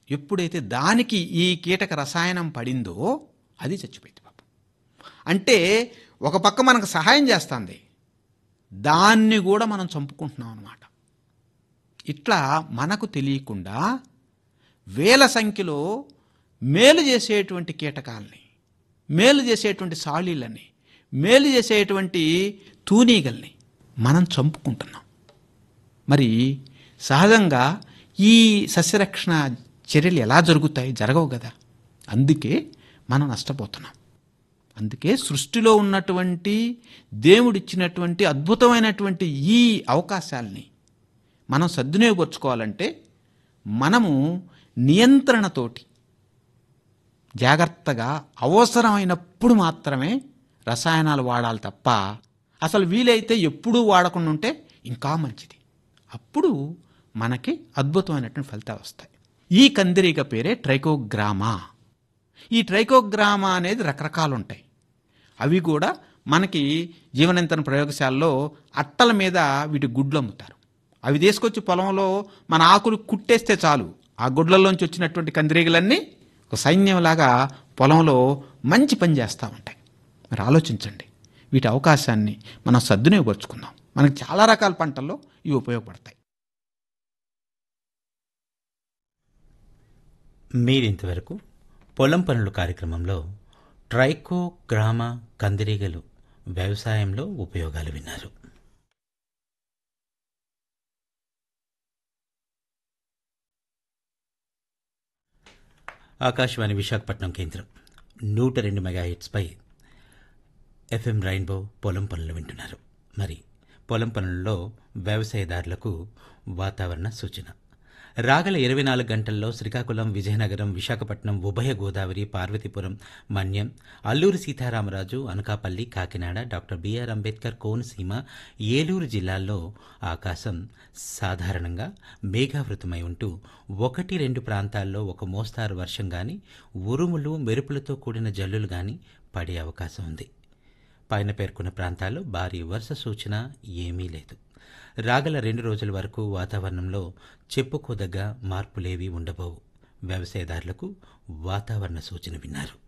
ఎప్పుడైతే దానికి ఈ కీటక రసాయనం పడిందో అది చచ్చిపోయింది పాపం అంటే ఒక పక్క మనకు సహాయం చేస్తుంది దాన్ని కూడా మనం చంపుకుంటున్నాం అన్నమాట ఇట్లా మనకు తెలియకుండా వేల సంఖ్యలో మేలు చేసేటువంటి కీటకాలని మేలు చేసేటువంటి సాళీలని మేలు చేసేటువంటి తూనీగల్ని మనం చంపుకుంటున్నాం మరి సహజంగా ఈ సస్యరక్షణ చర్యలు ఎలా జరుగుతాయి జరగవు కదా అందుకే మనం నష్టపోతున్నాం అందుకే సృష్టిలో ఉన్నటువంటి దేవుడిచ్చినటువంటి అద్భుతమైనటువంటి ఈ అవకాశాల్ని మనం సద్వినియోగపరుచుకోవాలంటే మనము నియంత్రణతోటి జాగ్రత్తగా అవసరమైనప్పుడు మాత్రమే రసాయనాలు వాడాలి తప్ప అసలు వీలైతే ఎప్పుడూ వాడకుండా ఉంటే ఇంకా మంచిది అప్పుడు మనకి అద్భుతమైనటువంటి ఫలితాలు వస్తాయి ఈ కందిరీగ పేరే ట్రైకోగ్రామా ఈ ట్రైకోగ్రామా అనేది రకరకాలు ఉంటాయి అవి కూడా మనకి జీవనంతన ప్రయోగశాలలో అట్టల మీద వీటి గుడ్లు అమ్ముతారు అవి తీసుకొచ్చి పొలంలో మన ఆకులు కుట్టేస్తే చాలు ఆ గుడ్లలోంచి వచ్చినటువంటి కందిరీగలన్నీ ఒక సైన్యంలాగా పొలంలో మంచి పని చేస్తూ ఉంటాయి మరి ఆలోచించండి వీటి అవకాశాన్ని మనం సద్వినియోగపరుచుకుందాం మనకి చాలా రకాల పంటల్లో ఇవి ఉపయోగపడతాయి మీరింతవరకు పొలం పనులు కార్యక్రమంలో ట్రైకో గ్రామ కందిరీగలు వ్యవసాయంలో ఉపయోగాలు విన్నారు ఆకాశవాణి విశాఖపట్నం కేంద్రం నూట రెండు మెగాహిట్స్పై ఎఫ్ఎం రైన్బో పొలం పనులు వింటున్నారు మరి పొలం పనుల్లో వ్యవసాయదారులకు వాతావరణ సూచన రాగల ఇరవై నాలుగు గంటల్లో శ్రీకాకుళం విజయనగరం విశాఖపట్నం ఉభయ గోదావరి పార్వతీపురం మన్యం అల్లూరు సీతారామరాజు అనకాపల్లి కాకినాడ డాక్టర్ బిఆర్ అంబేద్కర్ కోనసీమ ఏలూరు జిల్లాల్లో ఆకాశం సాధారణంగా మేఘావృతమై ఉంటూ ఒకటి రెండు ప్రాంతాల్లో ఒక మోస్తారు వర్షం గాని ఉరుములు మెరుపులతో కూడిన జల్లులు గాని పడే అవకాశం ఉంది పైన పేర్కొన్న ప్రాంతాల్లో భారీ వర్ష సూచన ఏమీ లేదు రాగల రెండు రోజుల వరకు వాతావరణంలో చెప్పుకోదగ్గ మార్పులేవీ ఉండబోవు వ్యవసాయదారులకు వాతావరణ సూచన విన్నారు